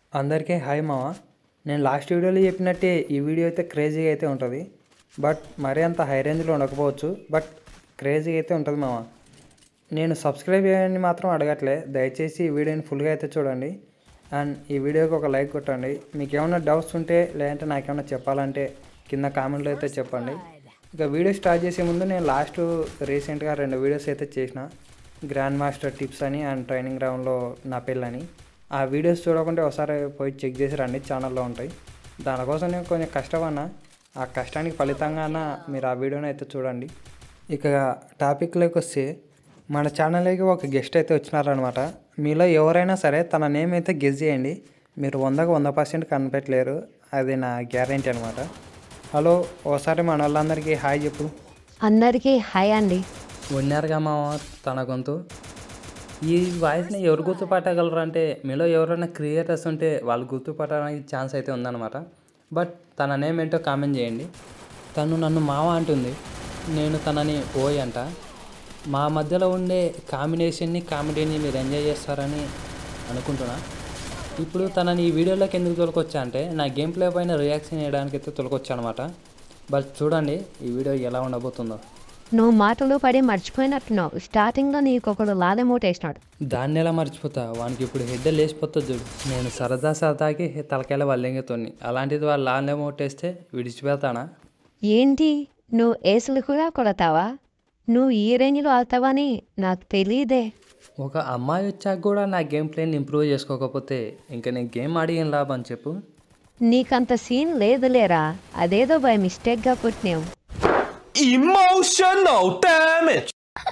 అందరికీ హాయ్ మామ నేను లాస్ట్ వీడియోలో చెప్పినట్టే ఈ వీడియో అయితే క్రేజీగా అయితే ఉంటుంది బట్ మరీ అంత హై రేంజ్లో ఉండకపోవచ్చు బట్ క్రేజీగా అయితే ఉంటుంది మామ నేను సబ్స్క్రైబ్ చేయని మాత్రం అడగట్లే దయచేసి ఈ వీడియోని ఫుల్గా అయితే చూడండి అండ్ ఈ వీడియోకి ఒక లైక్ కొట్టండి మీకు ఏమైనా డౌట్స్ ఉంటే లేదంటే నాకేమైనా చెప్పాలంటే కింద కామెంట్లో అయితే చెప్పండి ఇక వీడియో స్టార్ట్ చేసే ముందు నేను లాస్ట్ రీసెంట్గా రెండు వీడియోస్ అయితే చేసిన గ్రాండ్ మాస్టర్ టిప్స్ అని అండ్ ట్రైనింగ్ గ్రౌండ్లో నా పెళ్ళని ఆ వీడియోస్ చూడకుంటే ఒకసారి పోయి చెక్ చేసి రండి ఛానల్లో ఉంటాయి దానికోసం నేను కొంచెం కష్టపడినా ఆ కష్టానికి ఫలితంగా మీరు ఆ వీడియోని అయితే చూడండి ఇక టాపిక్లోకి వస్తే మన ఛానల్లోకి ఒక గెస్ట్ అయితే వచ్చినారనమాట మీలో ఎవరైనా సరే తన నేమ్ అయితే గెస్ చేయండి మీరు వందకు వంద పర్సెంట్ కనిపెట్టలేరు అది నా గ్యారంటీ అనమాట హలో ఓసారి మన వాళ్ళందరికీ హాయ్ చెప్పు అందరికీ హాయ్ అండి ఉన్నారుగా మా తన గొంతు ఈ వాయిస్ని ఎవరు గుర్తుపట్టగలరు అంటే మీలో ఎవరైనా క్రియేటర్స్ ఉంటే వాళ్ళు గుర్తుపట్టడానికి ఛాన్స్ అయితే ఉందన్నమాట బట్ తన నేమ్ ఏంటో కామెంట్ చేయండి తను నన్ను మామ అంటుంది నేను తనని ఓయ్ అంట మా మధ్యలో ఉండే కాంబినేషన్ని కామెడీని మీరు ఎంజాయ్ చేస్తారని అనుకుంటున్నా ఇప్పుడు తనని ఈ వీడియోలోకి ఎందుకు తొలకొచ్చా అంటే నా గేమ్ ప్లే పైన రియాక్షన్ చేయడానికి అయితే తొలకొచ్చా అనమాట బట్ చూడండి ఈ వీడియో ఎలా ఉండబోతుందో నువ్వు మాటలు పడి మర్చిపోయినట్టున్నావు స్టార్టింగ్లో నీకు ఒకడు లాదెమోటేసినాడు దాన్ని ఎలా మర్చిపోతా వానికి ఇప్పుడు హెడ్ లేచిపోతుంది చూడు నేను సరదా సరదాకి తలకాయల వల్లెంగతోని అలాంటిది వాళ్ళు లానే మోటేస్తే విడిచిపెడతానా ఏంటి నువ్వు ఏసులు కూడా కొడతావా నువ్వు ఈ రేంజ్లో ఆడతావని నాకు తెలియదే ఒక అమ్మాయి వచ్చాక కూడా నా గేమ్ ప్లేని ఇంప్రూవ్ చేసుకోకపోతే ఇంకా నేను గేమ్ ఆడి ఏం లాభం చెప్పు నీకంత సీన్ లేదులేరా అదేదో బై మిస్టేక్గా పుట్టినావు Emotional damage.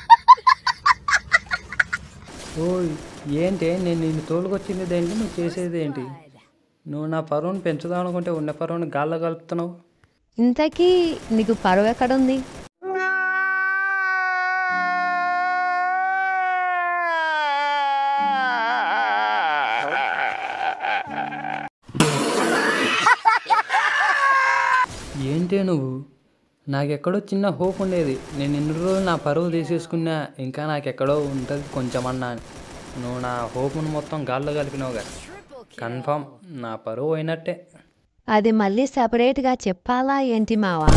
ఓయ్ ఏంటి నేను నిన్ను తోలుకొచ్చింది దేంటి నువ్వు చేసేది ఏంటి నువ్వు నా పరువును పెంచుదాం అనుకుంటే ఉన్న పరువును గాల్లో కలుపుతున్నావు ఇంతకీ నీకు పరువు ఎక్కడుంది ఏంటి నువ్వు నాకెక్కడో చిన్న హోప్ ఉండేది నేను ఇన్ని రోజులు నా పరువు తీసేసుకున్నా ఇంకా నాకెక్కడో ఉంటుంది కొంచెమన్నా అని. నువ్వు నా హోప్ను మొత్తం గాల్లో కలిపినావుగా కన్ఫామ్ నా పరువు అయినట్టే అది మళ్ళీ సపరేట్గా చెప్పాలా ఏంటి మావా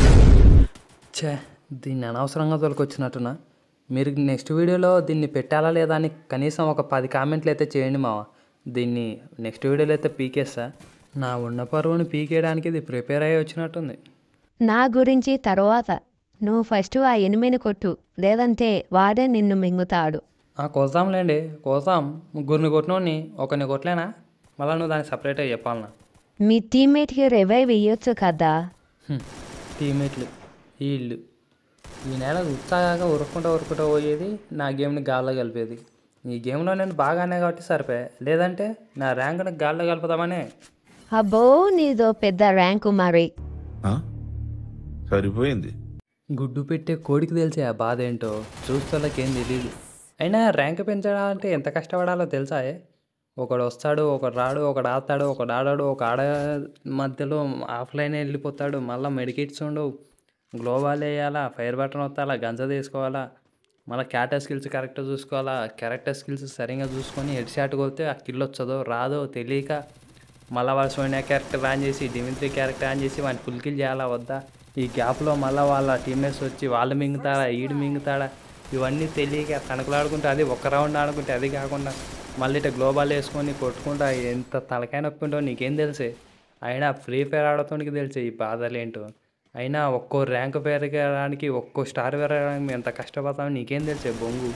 ఛే దీన్ని అనవసరంగా తొలకొచ్చినట్టున్నా మీరు నెక్స్ట్ వీడియోలో దీన్ని పెట్టాలా లేదా అని కనీసం ఒక పది కామెంట్లు అయితే చేయండి మావ దీన్ని నెక్స్ట్ వీడియోలో అయితే పీకేస్తా నా ఉన్న పరువుని పీకేయడానికి ఇది ప్రిపేర్ అయ్యి వచ్చినట్టుంది నా గురించి తర్వాత నువ్వు ఫస్ట్ ఆ ఎనిమిని కొట్టు లేదంటే వాడే నిన్ను మింగుతాడు ఆ కోసాంలేండి కోసాం ముగ్గురిని కొట్టినోని ఒకరిని కొట్టలేనా మళ్ళీ నువ్వు దానికి సపరేట్గా చెప్పాలనా మీ టీమ్మేట్కి రివైవ్ ఇయ్యొచ్చు కదా హ్మ్. టీమేట్లు వీళ్ళు ఈ నెల ఉత్సాహంగా ఉరుక్కుంటూ ఉరుక్కుంటూ పోయేది నా గేమ్ని గాల్లో కలిపేది ఈ గేమ్లో నేను బాగానే కాబట్టి సరిపోయా లేదంటే నా ర్యాంక్ని గాల్లో కలుపుదామనే అబ్బో నీదో పెద్ద ర్యాంకు మరి ఆ? సరిపోయింది గుడ్డు పెట్టే కోడికి తెలిసే ఆ బాధ ఏంటో చూస్తోళ్ళకేం తెలియదు అయినా ర్యాంక్ పెంచడాలంటే ఎంత కష్టపడాలో తెలుసా ఏ? ఒకడు వస్తాడు ఒకడు రాడు ఒకడు ఆడతాడు ఒకడు ఆడాడు ఒక ఆడ మధ్యలో ఆఫ్లైన్ వెళ్ళిపోతాడు మళ్ళీ మెడికిట్స్ ఉండవు గ్లోబాల్ వేయాలా ఫైర్ బటన్ వస్తాలా గంజ తీసుకోవాలా మళ్ళీ క్యారెక్టర్ స్కిల్స్ కరెక్ట్గా చూసుకోవాలా క్యారెక్టర్ స్కిల్స్ సరిగా చూసుకొని హెడ్ షాట్ కొడితే ఆ కిల్ వచ్చదో రాదో తెలియక మళ్ళీ వాడు సోనియా క్యారెక్టర్ ఆన్ చేసి డిమిత్రి క్యారెక్టర్ ఆన్ చేసి వాడిని ఫుల్ కిల్ చేయాలా వద్దా ఈ గ్యాప్లో మళ్ళీ వాళ్ళ టీమ్మేట్స్ వచ్చి వాళ్ళు మింగుతాడా ఈడు మింగుతాడా ఇవన్నీ తెలియక తణుకులాడుకుంటే అది ఒక్క రౌండ్ ఆడుకుంటే అది కాకుండా మళ్ళీ ఇట్లా గ్లోబల్ వేసుకొని కొట్టుకుంటా ఎంత తలకాయ నొప్పి ఉంటో నీకేం తెలుసే అయినా ఫ్రీ ఫైర్ ఆడుతానికి తెలిసే ఈ బాధలేంటో అయినా ఒక్కో ర్యాంక్ పెరగడానికి ఒక్కో స్టార్ పెరగడానికి మేము ఎంత కష్టపడతామో నీకేం తెలిసే బొంగు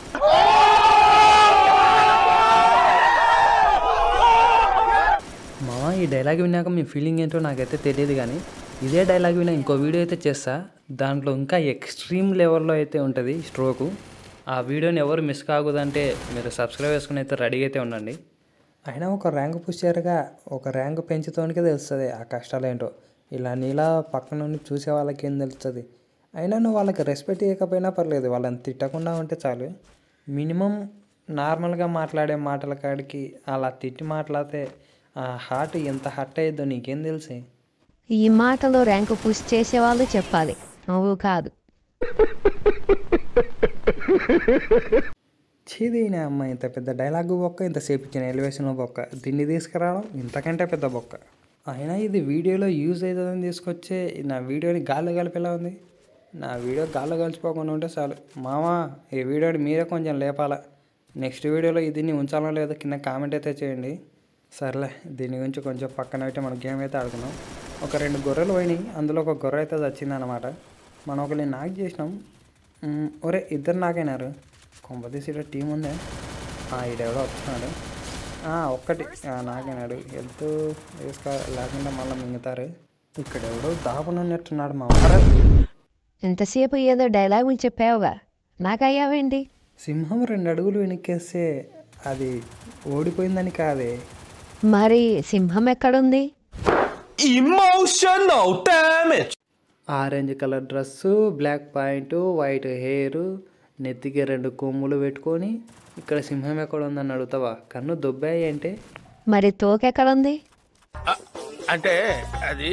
మామ ఈ డైలాగ్ విన్నాక మీ ఫీలింగ్ ఏంటో నాకైతే తెలియదు కానీ ఇదే డైలాగ్ విన్నా ఇంకో వీడియో అయితే చేస్తా దాంట్లో ఇంకా ఎక్స్ట్రీమ్ లెవెల్లో అయితే ఉంటుంది స్ట్రోకు ఆ వీడియోని ఎవరు మిస్ కాకూడదంటే మీరు సబ్స్క్రైబ్ చేసుకుని అయితే రెడీగా అయితే ఉండండి అయినా ఒక ర్యాంక్ పుషర్గా ఒక ర్యాంక్ పెంచుతోనికే తెలుస్తుంది ఆ కష్టాలు ఏంటో ఇలా నీలా పక్కన నుండి చూసే వాళ్ళకి ఏం తెలుస్తుంది అయినా నువ్వు వాళ్ళకి రెస్పెక్ట్ ఇవ్వకపోయినా పర్లేదు వాళ్ళని తిట్టకుండా ఉంటే చాలు మినిమం నార్మల్గా మాట్లాడే మాటల కాడికి అలా తిట్టి మాట్లాడితే ఆ హార్ట్ ఎంత హర్ట్ అయ్యిద్దో నీకేం తెలిసి ఈ మాటలో ర్యాంకు పుష్ చేసేవాళ్ళు చెప్పాలి నువ్వు కాదు చీదీనే అమ్మ ఇంత పెద్ద డైలాగ్ బొక్క ఇంతసేపు ఇచ్చిన ఎలివేషన్ బొక్క దీన్ని తీసుకురావడం ఇంతకంటే పెద్ద బొక్క అయినా ఇది వీడియోలో యూజ్ అవుతుందని తీసుకొచ్చే నా వీడియోని గాల్లో కలిపేలా ఉంది నా వీడియో గాల్లో కలిసిపోకుండా ఉంటే చాలు మామ ఈ వీడియోని మీరే కొంచెం లేపాలా నెక్స్ట్ వీడియోలో దీన్ని ఉంచాలో లేదో కింద కామెంట్ అయితే చేయండి సర్లే దీని గురించి కొంచెం పక్కన పెట్టి మనం గేమ్ అయితే ఆడుకున్నాం ఒక రెండు గొర్రెలు పోయినాయి అందులో ఒక గొర్రె అయితే చచ్చిందనమాట మనం ఒకరిని నాక్ చేసినాం మ్, ఒరే ఇద్దరు నాకైనారు కొంపతీసి ఇక్కడ టీం ఉందే ఆ, ఈడెవడో వస్తున్నాడు ఆ, ఒక్కటి ఆ, నాకైనాడు హెల్త్ వేసుకో లేకుండా మళ్ళీ మింగుతారు ఇక్కడ ఎవడో దాపనున్నట్టున్నాడు మా వారు ఎంతసేపు ఏదో డైలాగులు చెప్పావుగా నాకయ్యావేంటి సింహం రెండు అడుగులు వెనక్కేస్తే అది ఓడిపోయిందని కాదే మరి సింహం ఎక్కడుంది Emotional damage. Orange colour dress black point white hair నెత్తికి రెండు కొమ్ములు పెట్టుకొని ఇక్కడ సింహం ఎక్కడ ఉందని అడుగుతావా కన్ను దొబ్బాయి అంటే మరి తోకెక్కడుంది అంటే అది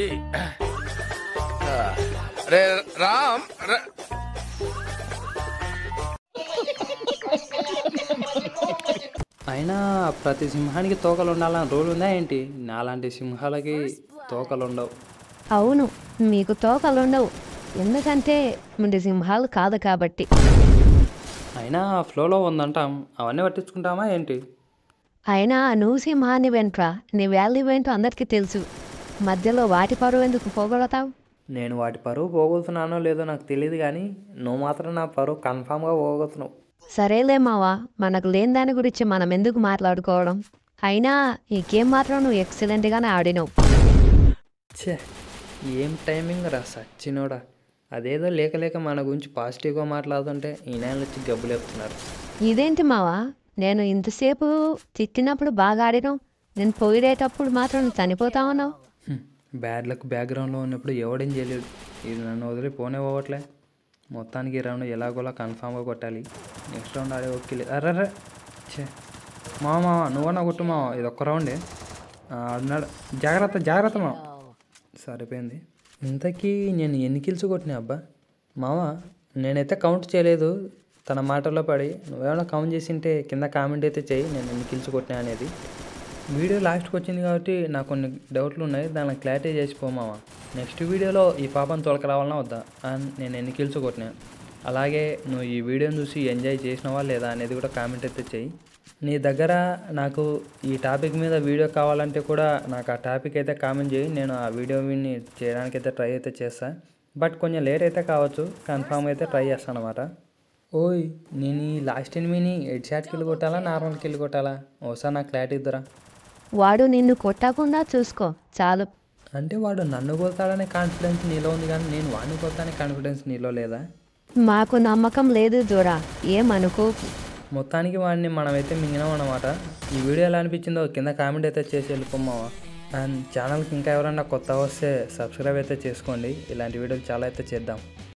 రే రామ్ ర- అయినా ప్రతి సింహానికి తోకలు ఉండాలని రూల్ ఉందా ఏంటి నాలాంటి సింహాలకి తోకలు ఉండవు అవును మీకు తోకలుండవు ఎందుకంటే మీరు సింహాలు కాదు కాబట్టి అయినా ఫ్లోలో ఉందంటాం అవన్నీ పట్టించుకుంటామా ఏంటి అయినా నువ్వు సింహాన్ని వెంట్రా నీ వాల్యూ ఏంటో అందరికీ తెలుసు మధ్యలో వాటి పరువు ఎందుకు పోగొడతావు నేను వాటి పరువు పోగొడుతున్నానో లేదో నాకు తెలియదు కానీ నువ్వు మాత్రం నా పరువు కన్ఫామ్గా పోగొడుతున్నావు సరేలే మావా మనకు లేని దాని గురించి మనం ఎందుకు మాట్లాడుకోవడం అయినా ఈ గేమ్ మాత్రం నువ్వు ఎక్సలెంట్గానే ఆడినావు ఛే ఏం టైమింగ్ రా సచ్చినోడా అదేదో లేక లేక మన గురించి పాజిటివ్గా మాట్లాడుతుంటే ఈయన వచ్చి గబ్బులు చెప్తున్నారు ఇదేంటి మావా నేను ఇంతసేపు తిట్టినప్పుడు బాగా ఆడినావు నేను పోయిడేటప్పుడు మాత్రం నువ్వు చనిపోతా ఉన్నావు బ్యాడ్ లక్ బ్యాక్గ్రౌండ్లో ఉన్నప్పుడు ఎవడేం చేయలేడు ఇది నన్ను వదిలి పోనే పోవట్లే మొత్తానికి ఈ రౌండ్ ఎలాగోలా కన్ఫామ్గా కొట్టాలి నెక్స్ట్ రౌండ్ ఆడే ఓకే అర్రర్రే ఛే మామ మామ నువ్వన్నా కొట్టు మామ ఇది ఒక్క రౌండే ఆ, ఆడున్నాడు జాగ్రత్త జాగ్రత్త మామ సరిపోయింది ఇంతకీ నేను ఎన్ని కిల్స్ కొట్టినా అబ్బా మామ నేనైతే కౌంట్ చేయలేదు తన మాటల్లో పడి నువ్వేమైనా కౌంట్ చేసింటే కింద కామెంట్ అయితే చేయి నేను ఎన్ని కిల్స్ కొట్టినా అనేది వీడియో లాస్ట్కి వచ్చింది కాబట్టి నాకు కొన్ని డౌట్లు ఉన్నాయి దానికి క్లారిటీ చేసిపోమావా నెక్స్ట్ వీడియోలో ఈ పాపను తొలకరావాలన్నా వద్దా అండ్ నేను ఎన్ని కిల్స్ కొట్టినా అలాగే నువ్వు ఈ వీడియోని చూసి ఎంజాయ్ చేసినావా లేదా అనేది కూడా కామెంట్ అయితే చెయ్యి నీ దగ్గర నాకు ఈ టాపిక్ మీద వీడియో కావాలంటే కూడా నాకు ఆ టాపిక్ అయితే కామెంట్ చేయి నేను ఆ వీడియో విని చేయడానికి అయితే ట్రై అయితే చేస్తా బట్ కొంచెం లేట్ అయితే కావచ్చు కన్ఫామ్ అయితే ట్రై చేస్తాను అనమాట ఓయ్ నేను ఈ లాస్ట్ ఎనిమిని హెడ్ షాట్ కిల్ కొట్టాలా నార్మల్ కిల్ కొట్టాలా ఒకసారి నాకు క్లారిటీ ఇద్దరా వాడు నిన్ను కొట్టకుండా చూసుకో చాలు అంటే వాడు నన్ను కొడతాడనే కాన్ఫిడెన్స్ నీలో ఉంది కానీ నేను వాడిని కొడతానే కాన్ఫిడెన్స్ నీలో లేదా మాకు నమ్మకం లేదు దూరా ఏమనుకో మొత్తానికి వాడిని మనమైతే మింగినాం అనమాట ఈ వీడియో ఎలా అనిపించిందో కింద కామెంట్ అయితే చేసి వెళ్ళిపోమావా అండ్ ఛానల్కి ఇంకా ఎవరైనా కొత్త వస్తే సబ్స్క్రైబ్ అయితే చేసుకోండి ఇలాంటి వీడియోలు చాలా అయితే చేద్దాం